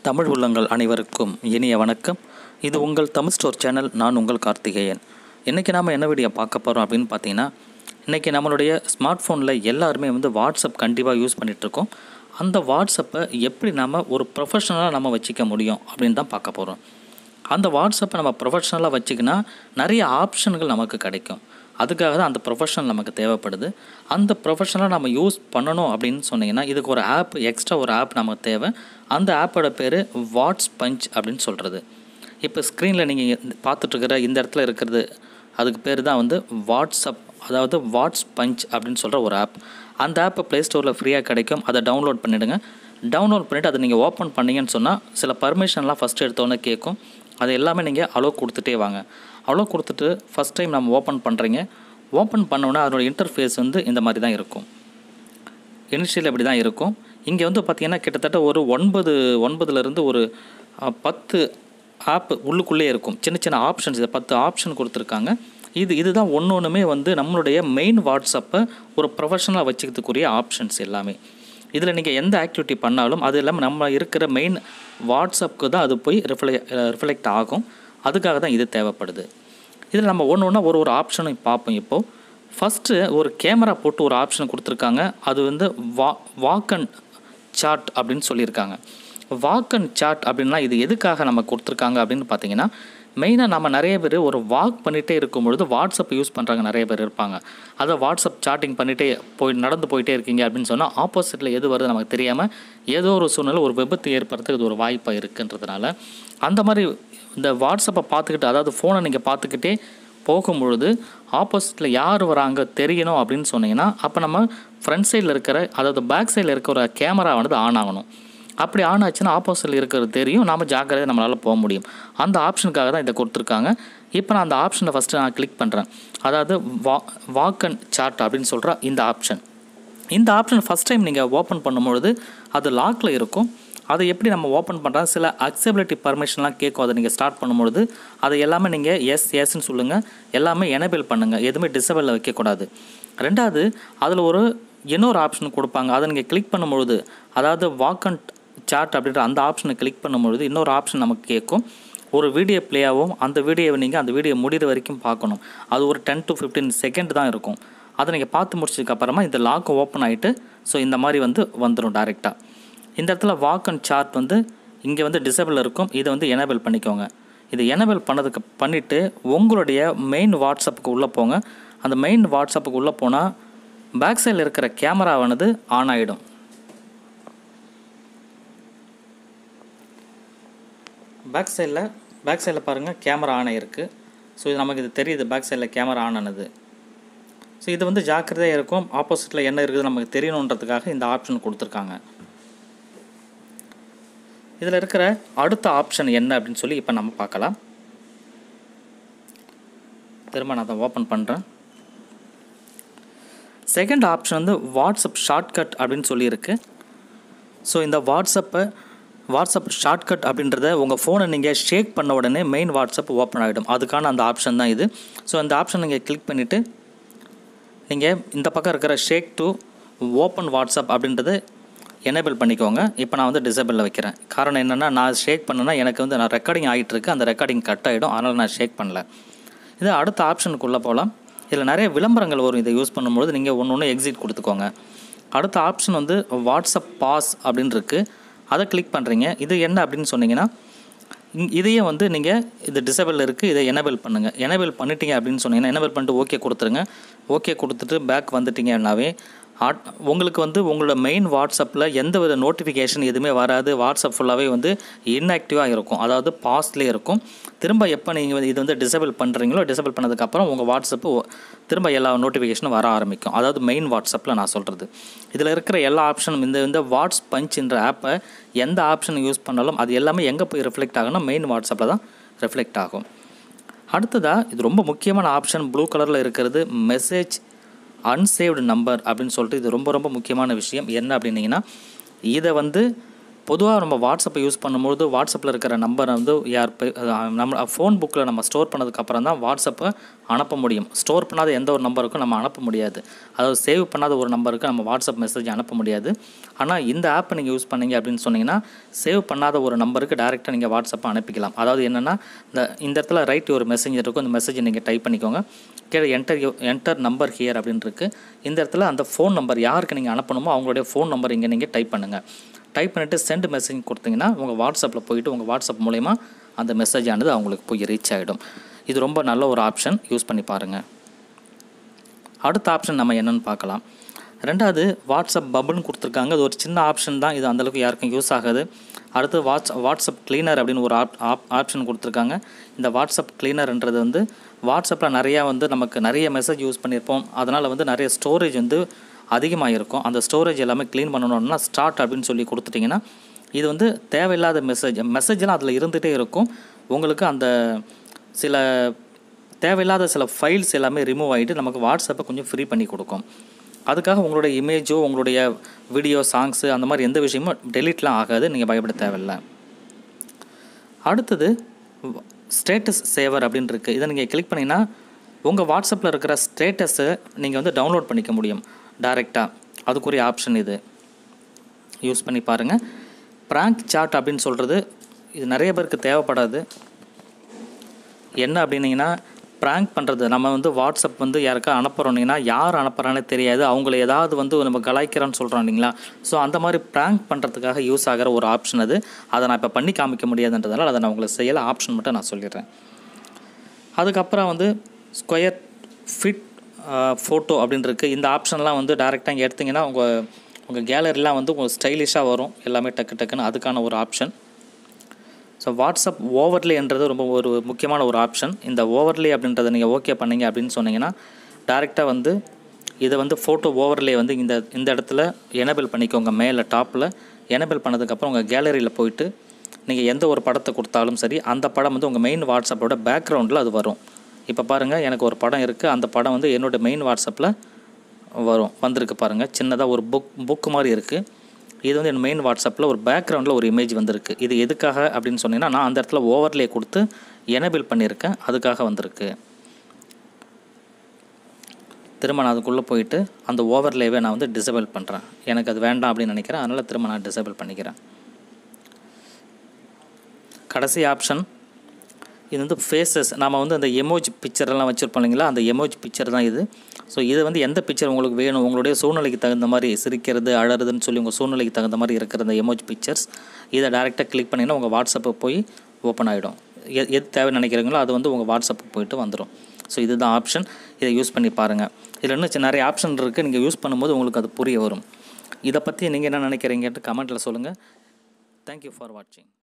தமிழ் உள்ளங்கள் அனைவருக்கும் இனிய வணக்கம் இது உங்கள் தமிழ் ஸ்டோர் சேனல் நான் உங்கள் கார்த்திகேயன் இன்றைக்கி நாம் என்ன வீடியோ பார்க்க போகிறோம் அப்படின்னு பார்த்தீங்கன்னா இன்றைக்கி நம்மளுடைய ஸ்மார்ட் ஃபோனில் எல்லாருமே வந்து வாட்ஸ்அப் கண்டிப்பாக யூஸ் பண்ணிகிட்ருக்கோம் அந்த வாட்ஸ்அப்பை எப்படி நாம் ஒரு ப்ரொஃபஷனலாக நம்ம வச்சுக்க முடியும் அப்படின்னு தான் பார்க்க போகிறோம் அந்த வாட்ஸ்அப்பை நம்ம ப்ரொஃபஷனலாக வச்சுக்கினா நிறைய ஆப்ஷன்கள் நமக்கு கிடைக்கும் அதுக்காக தான் அந்த ப்ரொஃபஷனல் நமக்கு தேவைப்படுது அந்த ப்ரொஃபஷனலாக நம்ம யூஸ் பண்ணணும் அப்படின்னு சொன்னீங்கன்னா இதுக்கு ஒரு ஆப் எக்ஸ்ட்ரா ஒரு ஆப் நமக்கு தேவை அந்த ஆப்போட பேர் வாட்ஸ் பஞ்ச் அப்படின்னு சொல்கிறது இப்போ ஸ்க்ரீனில் நீங்கள் பார்த்துட்ருக்கிற இந்த இடத்துல இருக்கிறது அதுக்கு பேர் தான் வந்து வாட்ஸ்அப் அதாவது வாட்ஸ் பஞ்ச் அப்படின்னு சொல்கிற ஒரு ஆப் அந்த ஆப்பை ப்ளே ஸ்டோரில் ஃப்ரீயாக கிடைக்கும் அதை டவுன்லோட் பண்ணிவிடுங்க டவுன்லோட் பண்ணிவிட்டு அதை நீங்கள் ஓப்பன் பண்ணீங்கன்னு சொன்னால் சில பர்மிஷன்லாம் ஃபஸ்ட்டு எடுத்தோன்னே கேட்கும் அது எல்லாமே நீங்கள் அலோ கொடுத்துட்டே வாங்க அலோ கொடுத்துட்டு ஃபஸ்ட் டைம் நம்ம ஓப்பன் பண்ணுறீங்க ஓப்பன் பண்ணோன்னா அதோட இன்டர்ஃபேஸ் வந்து இந்த மாதிரி தான் இருக்கும் இனிஷியல் இப்படி தான் இருக்கும் இங்கே வந்து பார்த்திங்கன்னா கிட்டத்தட்ட ஒரு ஒன்பது ஒன்பதுலேருந்து ஒரு அஹ், பத்து ஆப் உள்ளுக்குள்ளே இருக்கும் சின்ன சின்ன ஆப்ஷன்ஸ் இதை பத்து ஆப்ஷன் கொடுத்துருக்காங்க இது இதுதான் ஒன்று ஒன்றுமே வந்து நம்மளுடைய மெயின் வாட்ஸ்அப்பை ஒரு ப்ரொஃபஷனலாக வச்சுக்கிறதுக்குரிய ஆப்ஷன்ஸ் எல்லாமே இதில் நீங்கள் எந்த ஆக்டிவிட்டி பண்ணாலும் அது இல்லாமல் நம்ம இருக்கிற மெயின் வாட்ஸ்அப்புக்கு தான் அது போய் ரிஃப்ளெ ரிஃப்ளெக்ட் ஆகும் அதுக்காக தான் இது தேவைப்படுது இதில் நம்ம ஒன்று ஒன்றா ஒரு ஒரு ஆப்ஷனும் பார்ப்போம் இப்போது ஃபஸ்ட்டு ஒரு கேமரா போட்டு ஒரு ஆப்ஷன் கொடுத்துருக்காங்க அது வந்து வா வாக் அண்ட் சாட் அப்படின்னு சொல்லியிருக்காங்க வாக் அண்ட் சாட் அப்படின்னா இது எதுக்காக நம்ம கொடுத்துருக்காங்க அப்படின்னு பார்த்தீங்கன்னா மெயினாக நம்ம நிறைய பேர் ஒரு வாக் பண்ணிகிட்டே இருக்கும் பொழுது வாட்ஸ்அப் யூஸ் பண்ணுறாங்க நிறைய பேர் இருப்பாங்க அதை வாட்ஸ்அப் சாட்டிங் பண்ணிகிட்டே போய் நடந்து போயிட்டே இருக்கீங்க அப்படின்னு சொன்னால் ஆப்போசிட்டில் எது வருது நமக்கு தெரியாமல் ஏதோ ஒரு சூழ்நிலை ஒரு விபத்து ஏற்படுறதுக்கு இது ஒரு வாய்ப்பாக இருக்குன்றதுனால அந்த மாதிரி இந்த வாட்ஸ்அப்பை பார்த்துக்கிட்டு அதாவது ஃபோனை நீங்கள் பார்த்துக்கிட்டே போகும்பொழுது ஆப்போசிட்டில் யார் வராங்க தெரியணும் அப்படின்னு சொன்னீங்கன்னா அப்போ நம்ம ஃப்ரண்ட் சைடில் இருக்கிற அதாவது பேக் சைடில் இருக்கிற கேமரா வந்து ஆன் ஆகணும் அப்படி ஆன் ஆச்சுன்னா ஆப்போசிட்டில் இருக்கிறது தெரியும் நாம் ஜாக்கிரதையாக நம்மளால் போக முடியும் அந்த ஆப்ஷனுக்காக தான் இதை கொடுத்துருக்காங்க இப்போ நான் அந்த ஆப்ஷனை ஃபஸ்ட்டு நான் கிளிக் பண்ணுறேன் அதாவது வா வாக் அண்ட் சார்ட் அப்படின்னு சொல்கிற இந்த ஆப்ஷன் இந்த ஆப்ஷன் ஃபஸ்ட் டைம் நீங்கள் ஓப்பன் பண்ணும்பொழுது அது லாக்கில் இருக்கும் அதை எப்படி நம்ம ஓப்பன் பண்ணுறோம் சில அக்சபிலிட்டி பர்மிஷன்லாம் கேட்கும் அதை நீங்கள் ஸ்டார்ட் பண்ணும்பொழுது அதை எல்லாமே நீங்கள் எஸ் எஸ்ன்னு சொல்லுங்கள் எல்லாமே எனேபிள் பண்ணுங்கள் எதுவுமே டிசபிளில் வைக்கக்கூடாது ரெண்டாவது அதில் ஒரு இன்னொரு ஆப்ஷன் கொடுப்பாங்க அதை நீங்கள் கிளிக் பண்ணும்பொழுது அதாவது வாக் அண்ட் சார்ட் அப்படின்ற அந்த ஆப்ஷனை கிளிக் பண்ணும்பொழுது இன்னொரு ஆப்ஷன் நமக்கு கேட்கும் ஒரு வீடியோ ப்ளே ஆகும் அந்த வீடியோவை நீங்கள் அந்த வீடியோ முடிகிற வரைக்கும் பார்க்கணும் அது ஒரு டென் டு ஃபிஃப்டீன் செகண்ட் தான் இருக்கும் அதை நீங்கள் பார்த்து முடிச்சதுக்கப்புறமா இந்த லாக் ஓப்பன் ஆகிட்டு ஸோ இந்த மாதிரி வந்து வந்துடும் டேரெக்டாக இந்த இடத்துல வாக் அண்ட் சார்ட் வந்து இங்கே வந்து டிசபிள் இருக்கும் இதை வந்து எனேபிள் பண்ணிக்கோங்க இது எனேபிள் பண்ணதுக்கு பண்ணிவிட்டு உங்களுடைய மெயின் வாட்ஸ்அப்புக்கு உள்ளே போங்க அந்த மெயின் வாட்ஸ்அப்புக்கு உள்ளே போனால் பேக் சைடில் இருக்கிற கேமராவானது ஆன் ஆகிடும் பேக் சைடில் பேக் சைடில் பாருங்கள் கேமரா ஆன் ஆகிருக்கு ஸோ இது நமக்கு இது தெரியுது பேக் சைடில் கேமரா ஆன் ஆனது ஸோ இது வந்து ஜாக்கிரதையாக இருக்கும் ஆப்போசிட்டில் என்ன இருக்குது நமக்கு தெரியணுன்றதுக்காக இந்த ஆப்ஷன் கொடுத்துருக்காங்க இதில் இருக்கிற அடுத்த ஆப்ஷன் என்ன அப்படின்னு சொல்லி இப்போ நம்ம பார்க்கலாம் திரும்ப நான் அதை ஓப்பன் பண்ணுறேன் செகண்ட் ஆப்ஷன் வந்து வாட்ஸ்அப் ஷார்ட்கட் அப்படின்னு சொல்லியிருக்கு ஸோ இந்த வாட்ஸ்அப்பை வாட்ஸ்அப் ஷார்ட்கட் அப்படின்றத உங்கள் ஃபோனை நீங்கள் ஷேக் பண்ண உடனே மெயின் வாட்ஸ்அப் ஓப்பன் ஆகிடும் அதுக்கான அந்த ஆப்ஷன் தான் இது ஸோ அந்த ஆப்ஷன் நீங்கள் கிளிக் பண்ணிவிட்டு நீங்கள் இந்த பக்கம் இருக்கிற ஷேக் டு ஓப்பன் வாட்ஸ்அப் அப்படின்றது எனேபிள் பண்ணிக்கோங்க இப்போ நான் வந்து டிசபிளில் வைக்கிறேன் காரணம் என்னென்னா நான் ஷேக் பண்ணேன்னா எனக்கு வந்து நான் ரெக்கார்டிங் ஆகிட்டு இருக்கு அந்த ரெக்கார்டிங் கட் ஆகிடும் அதனால் நான் ஷேக் பண்ணல இது அடுத்த ஆப்ஷனுக்குள்ளே போகலாம் இதில் நிறைய விளம்பரங்கள் வரும் இதை யூஸ் பண்ணும்போது நீங்கள் ஒன்று ஒன்று எக்ஸிட் கொடுத்துக்கோங்க அடுத்த ஆப்ஷன் வந்து வாட்ஸ்அப் பாஸ் அப்படின்னு இருக்குது அதை கிளிக் பண்ணுறீங்க இது என்ன அப்படின்னு சொன்னீங்கன்னா இங்- இதையே வந்து நீங்கள் இது டிசபிள் இருக்குது இதை எனேபிள் பண்ணுங்கள் எனேபிள் பண்ணிட்டீங்க அப்படின்னு சொன்னீங்கன்னா எனேபிள் பண்ணிட்டு ஓகே கொடுத்துருங்க ஓகே கொடுத்துட்டு பேக் வந்துட்டீங்கன்னாவே ஆட் உங்களுக்கு வந்து உங்களோட மெயின் வாட்ஸ்அப்பில் எந்த வித நோட்டிஃபிகேஷன் எதுவுமே வராது வாட்ஸ்அப் ஃபுல்லாகவே வந்து இன்ஆக்டிவாக இருக்கும் அதாவது பாஸ்ட்லேயே இருக்கும் திரும்ப எப்போ நீங்கள் வந்து இது வந்து டிசபிள் பண்ணுறீங்களோ டிசபிள் பண்ணதுக்கப்புறம் உங்கள் வாட்ஸ்அப்பு ஒ- திரும்ப எல்லா நோட்டிஃபிகேஷனும் வர ஆரம்பிக்கும் அதாவது மெயின் வாட்ஸ்அப்பில் நான் சொல்கிறது இதில் இருக்கிற எல்லா ஆப்ஷனும் இந்த இந்த வாட்ஸ் பஞ்ச்ன்ற ஆப்பை எந்த ஆப்ஷன் யூஸ் பண்ணாலும் அது எல்லாமே எங்கே போய் ரிஃப்ளெக்ட் ஆகும்னா மெயின் வாட்ஸ்அப்பில் தான் ரிஃப்ளெக்ட் ஆகும் அடுத்ததாக இது ரொம்ப முக்கியமான ஆப்ஷன் ப்ளூ கலரில் இருக்கிறது மெசேஜ் அன்சேவ்டு நம்பர் அப்படின்னு சொல்லிட்டு இது ரொம்ப ரொம்ப முக்கியமான விஷயம் என்ன அப்படின்னீங்கன்னா இதை வந்து பொதுவாக நம்ம வாட்ஸ்அப்பை யூஸ் பண்ணும்போது வாட்ஸ்அப்பில் இருக்கிற நம்பரை வந்து யார் பே- அஹ் நம்ம ஃபோன் புக்கில் நம்ம ஸ்டோர் பண்ணதுக்கப்புறம் தான் வாட்ஸ்அப்பை அனுப்ப முடியும் ஸ்டோர் பண்ணாத எந்த ஒரு நம்பருக்கும் நம்ம அனுப்ப முடியாது அதாவது சேவ் பண்ணாத ஒரு நம்பருக்கு நம்ம வாட்ஸ்அப் மெசேஜ் அனுப்ப முடியாது ஆனால் இந்த ஆப்பை நீங்கள் யூஸ் பண்ணீங்க அப்படின்னு சொன்னீங்கன்னா சேவ் பண்ணாத ஒரு நம்பருக்கு டேரெக்டாக நீங்கள் வாட்ஸ்அப்பை அனுப்பிக்கலாம் அதாவது என்னென்னா இந்த இந்த இடத்துல ரைட் ஒரு மெசேஜ் இருக்கும் இந்த மெசேஜை நீங்கள் டைப் பண்ணிக்கோங்க கீழே என்டர் என்டர் நம்பர் ஹியர் அப்படின்னு இருக்கு இந்த இடத்துல அந்த ஃபோன் நம்பர் யாருக்கு நீங்கள் அனுப்பணுமோ அவங்களுடைய ஃபோன் நம்பர் இங்கே நீங்கள் டைப் பண்ணுங்கள் டைப் பண்ணிவிட்டு சென்ட் மெசேஜ் கொடுத்தீங்கன்னா உங்கள் வாட்ஸ்அப்பில் போயிட்டு உங்கள் வாட்ஸ்அப் மூலயமா அந்த மெசேஜ் ஆனது அவங்களுக்கு போய் ரீச் ஆகிடும் இது ரொம்ப நல்ல ஒரு ஆப்ஷன் யூஸ் பண்ணி பாருங்கள் அடுத்த ஆப்ஷன் நம்ம என்னன்னு பார்க்கலாம் ரெண்டாவது வாட்ஸ்அப் பபுள்னு கொடுத்துருக்காங்க அது ஒரு சின்ன ஆப்ஷன் தான் இது அந்தளவுக்கு யாருக்கும் யூஸ் ஆகாது அடுத்து வாட்ஸ் வாட்ஸ்அப் க்ளீனர் அப்படின்னு ஒரு ஆப் ஆப் ஆப்ஷன் கொடுத்துருக்காங்க இந்த வாட்ஸ்அப் க்ளீனர்ன்றது வந்து வாட்ஸ்அப்பில் நிறையா வந்து நமக்கு நிறைய மெசேஜ் யூஸ் பண்ணியிருப்போம் அதனால் வந்து நிறைய ஸ்டோரேஜ் வந்து அதிகமாக இருக்கும் அந்த ஸ்டோரேஜ் எல்லாமே க்ளீன் பண்ணணும்னா ஸ்டார்ட் அப்படின்னு சொல்லி கொடுத்துட்டிங்கன்னா இது வந்து தேவையில்லாத மெசேஜ் மெசேஜ்லாம் அதில் இருந்துகிட்டே இருக்கும் உங்களுக்கு அந்த சில தேவையில்லாத சில ஃபைல்ஸ் எல்லாமே ரிமூவ் ஆகிட்டு நமக்கு வாட்ஸ்அப்பை கொஞ்சம் ஃப்ரீ பண்ணி கொடுக்கும் அதுக்காக உங்களுடைய இமேஜோ உங்களுடைய வீடியோ சாங்ஸு அந்த மாதிரி எந்த விஷயமும் டெலீட்லாம் ஆகாது நீங்கள் பயப்பட தேவையில்லை அடுத்தது ஸ்டேட்டஸ் சேவர் அப்படின்னு இருக்குது இதை நீங்கள் கிளிக் பண்ணிங்கன்னா உங்கள் வாட்ஸ்அப்பில் இருக்கிற ஸ்டேட்டஸை நீங்கள் வந்து டவுன்லோட் பண்ணிக்க முடியும் டைரெக்டாக அதுக்குரிய ஆப்ஷன் இது யூஸ் பண்ணி பாருங்கள் ப்ராங்க் சாட் அப்படின்னு சொல்கிறது இது நிறைய பேருக்கு தேவைப்படாது என்ன அப்படின்னீங்கன்னா ப்ராங்க் பண்ணுறது நம்ம வந்து வாட்ஸ்அப் வந்து யாருக்கா அனுப்புகிறோன்னீங்கன்னா யார் அனுப்புகிறானே தெரியாது அவங்கள ஏதாவது வந்து நம்ம கலாய்க்கிறோன்னு சொல்கிறோம் இல்லைங்களா ஸோ அந்த மாதிரி ப்ராங்க் பண்ணுறதுக்காக யூஸ் ஆகிற ஒரு ஆப்ஷன் அது அதை நான் இப்போ பண்ணி காமிக்க முடியாதுன்றதால அதை நான் உங்களுக்கு செய்யலை ஆப்ஷன் மட்டும் நான் சொல்லிடுறேன் அதுக்கப்புறம் வந்து ஸ்கொயர் ஃபிட் ஃபோட்டோ அப்படின்னு இருக்குது இந்த ஆப்ஷன்லாம் வந்து டேரெக்டாக இங்கே எடுத்திங்கன்னா உங்கள் உங்கள் கேலரிலாம் வந்து உங்களுக்கு ஸ்டைலிஷாக வரும் எல்லாமே டக்கு டக்குன்னு அதுக்கான ஒரு ஆப்ஷன் ஸோ வாட்ஸ்அப் ஓவர்லேன்றது ரொம்ப ஒரு முக்கியமான ஒரு ஆப்ஷன் இந்த ஓவர்லே அப்படின்றத நீங்கள் ஓகே பண்ணீங்க அப்படின்னு சொன்னீங்கன்னா டேரெக்டாக வந்து இதை வந்து ஃபோட்டோ ஓவர்லே வந்து இந்த இந்த இடத்துல எனேபிள் பண்ணிக்கோங்க மேலே டாப்பில் எனேபிள் பண்ணதுக்கப்புறம் உங்கள் கேலரியில் போயிட்டு நீங்கள் எந்த ஒரு படத்தை கொடுத்தாலும் சரி அந்த படம் வந்து உங்கள் மெயின் வாட்ஸ்அப்போட பேக்ரவுண்டில் அது வரும் இப்போ பாருங்கள் எனக்கு ஒரு படம் இருக்குது அந்த படம் வந்து என்னோடய மெயின் வாட்ஸ்அப்பில் வரும் வந்திருக்கு பாருங்கள் சின்னதாக ஒரு புக் புக் மாதிரி இருக்குது இது வந்து என் மெயின் வாட்ஸ்அப்பில் ஒரு பேக்ரவுண்டில் ஒரு இமேஜ் வந்திருக்கு இது எதுக்காக அப்படின்னு சொன்னீங்கன்னா நான் அந்த இடத்துல ஓவர்லே கொடுத்து எனேபிள் பண்ணியிருக்கேன் அதுக்காக வந்திருக்கு திரும்ப நான் அதுக்குள்ளே போயிட்டு அந்த ஓவர்லேவே நான் வந்து டிசேபிள் பண்ணுறேன் எனக்கு அது வேண்டாம் அப்படின்னு நினைக்கிறேன் அதனால் திரும்ப நான் டிசேபிள் பண்ணிக்கிறேன் கடைசி ஆப்ஷன் இது வந்து ஃபேஸஸ் நம்ம வந்து அந்த எமோஜ் பிக்சரெல்லாம் வச்சுருப்போம் இல்லைங்களா அந்த எமோஜ் பிக்சர் தான் இது ஸோ இது வந்து எந்த பிக்சர் உங்களுக்கு வேணும் உங்களுடைய சூழ்நிலைக்கு தகுந்த மாதிரி சிரிக்கிறது அழறதுன்னு சொல்லி உங்கள் சூழ்நிலைக்கு தகுந்த மாதிரி இருக்கிற அந்த எமோஜ் பிக்சர்ஸ் இதை டேரெக்டாக கிளிக் பண்ணிங்கன்னா உங்கள் வாட்ஸ்அப்பை போய் ஓப்பன் ஆகிடும் எது எது தேவை நினைக்கிறீங்களோ அது வந்து உங்கள் வாட்ஸ்அப்புக்கு போயிட்டு வந்துடும் ஸோ இதுதான் ஆப்ஷன் இதை யூஸ் பண்ணி பாருங்கள் இதில் இன்னும் சின்ன நிறைய ஆப்ஷன் இருக்குது நீங்கள் யூஸ் பண்ணும்போது உங்களுக்கு அது புரிய வரும் இதை பற்றி நீங்கள் என்ன நினைக்கிறீங்கன்ட்டு கமெண்ட்டில் சொல்லுங்கள் தேங்க்யூ ஃபார் வாட்சிங்